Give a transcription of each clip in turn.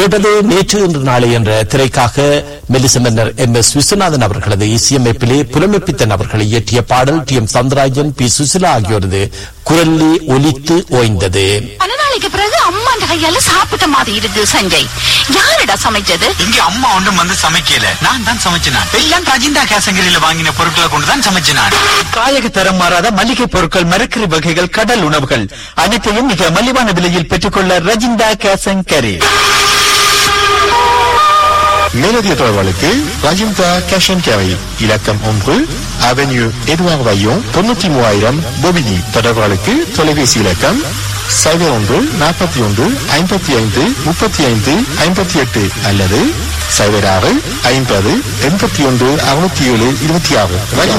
கேட்டது நேற்று இன்று நாளை என்ற திரைக்காக மெலிச மன்னர் எம் எஸ் விஸ்வநாதன் அவர்களது இசையமைப்பிலே புலமைப்பித்தன் அவர்களை இயற்றிய பாடல் T M Soundararajan P Susheela ஆகியோரது குரலிலே ஒலித்து ஓய்ந்தது பல நாளைக்கு பிறகு அம்மா அந்த கையால சாப்பிட்ட மாதிரி இருக்கு சஞ்சய் யாருடா சமைச்சது இங்க அம்மா ஒன்றும் வந்து சமைக்கல நான் தான் சமைச்சேன் எல்லாம் ரஜிந்தா கேசங்கரியில வாங்கின பொருட்களை கொண்டு தான் சமைச்சேன் காயக தரம் மாறாத மளிகை பொருட்கள் மரக்கறி வகைகள் கடல் உணவுகள் அனைத்தையும் மிக மலிவான விலையில் பெற்றுக்கொள்ள ரஜிந்தா கேசங்கரி மேலதிக தொடர்புகளுக்கு ரஜிந்தா கேஷ் அண்ட் கேரி இலக்கம் ஒன்று அவென்யூ எட்வார் வையோம் தொண்ணூற்றி மூவாயிரம் பொபினி தொடர்புகளுக்கு தொலைபேசி இலக்கம் சைபர் ஒன்று நாற்பத்தி ஒன்று ஐம்பத்தி ஐந்து முப்பத்தி ஐந்து ஐம்பத்தி எட்டு அல்லது சைபர் ஆறு ஐம்பது எண்பத்தி ஒன்று அறுநூத்தி ஏழு இருபத்தி ஆறு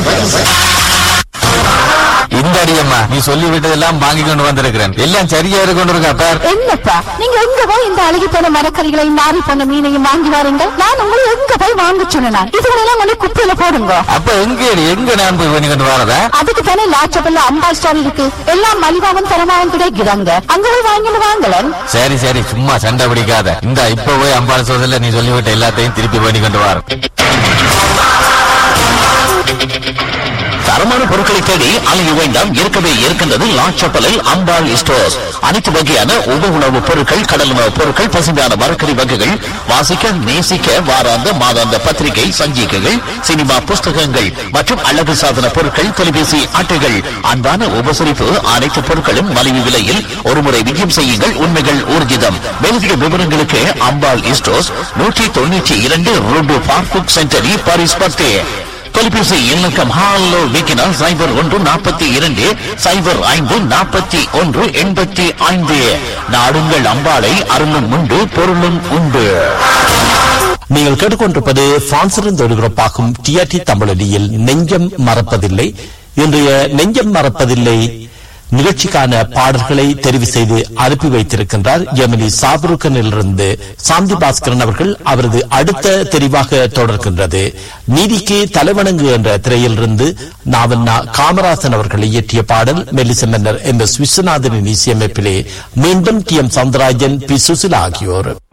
இந்த அடியம்மா நீ சொல்லி விட்டதெல்லாம் வாங்கி கொண்டு வந்திருக்கிறேன் எல்லாம் சரியா இருக்கு கொண்டு இருக்கா பார் என்னப்பா நீங்க எங்க போய் இந்த அழுகி போன மரக்கறிகளையும் நாரி போன மீனையும் வாங்கி வாருங்க நான் உங்களை எங்க போய் வாங்க சொன்னேன் இதுகளெல்லாம் கொண்டு குப்பையில போடுங்க அப்ப எங்க எங்க நான் போய் பண்ணி கொண்டு வரதா அதுக்கு தானே லாச்சபல்ல அம்பாள் ஸ்டோர் இருக்கு எல்லாம் மலிவாவும் தரமாவும் கிடைக்கிறாங்க அங்க போய் வாங்கிட்டு வாங்கலன் சரி சரி சும்மா சண்டை பிடிக்காத இந்த இப்ப போய் அம்பாள் சோதல நீ சொல்லிவிட்ட எல்லாத்தையும் திருப்பி பண்ணி கொண்டு வர தரமான பொருட்களை தேடி அலைய வேண்டாம் இருக்கவே இருக்கின்றது லாச்சப்பலில் அம்பாள் ஸ்டோர்ஸ் அனைத்து வகையான உப உணவுப் பொருட்கள் கடல் உணவுப் பொருட்கள் பசுமையான மரக்கறி வகைகள் வாசிக்க நேசிக்க வாராந்த மாதாந்த பத்திரிகை சஞ்சிகைகள் சினிமா புஸ்தகங்கள் மற்றும் அழகு சாதன பொருட்கள் தொலைபேசி அட்டைகள் அன்பான உபசரிப்பு அனைத்து பொருட்களும் மலிவு விலையில் ஒருமுறை விஜயம் செய்யுங்கள் உண்மைகள் ஊர்ஜிதம் மேலதிக விவரங்களுக்கு அம்பாள் ஸ்டோர்ஸ் நூற்றி தொண்ணூற்றி இரண்டு ரோடு பார்க்குக் சென்டரி பாரிஸ் பத்தே தொலைபேசி இலக்கம் ஹாலோ விக்கினா சைபர் ஒன்று நாற்பத்தி இரண்டு சைபர் ஐந்து நாற்பத்தி ஒன்று எண்பத்தி ஐந்து நாடுங்கள் அம்பாளை அருளும் உண்டு பொருளும் உண்டு நீங்கள் கேட்டுக்கொண்டிருப்பது பிரான்சிலிருந்து ஒருகிறப்பாகும் டிஆர்டி தமிழொலியில் நெஞ்சம் மறப்பதில்லை இன்றைய நெஞ்சம் மறப்பதில்லை நிகழ்ச்சிக்கான பாடல்களை தெரிவு செய்து அனுப்பி வைத்திருக்கின்றார் எமிலி சாபருக்கனிலிருந்து சாந்தி பாஸ்கரன் அவர்கள் அவரது அடுத்த தெரிவாக தொடர்கின்றது நீதிக்கு தலைவணங்கு என்ற திரையிலிருந்து நாவல்னா காமராசன் அவர்கள் இயற்றிய பாடல் மெல்லிச மன்னர் எம் எஸ் விஸ்வநாதனின் இசையமைப்பிலே மீண்டும் T M Soundararajan P Susheela ஆகியோர்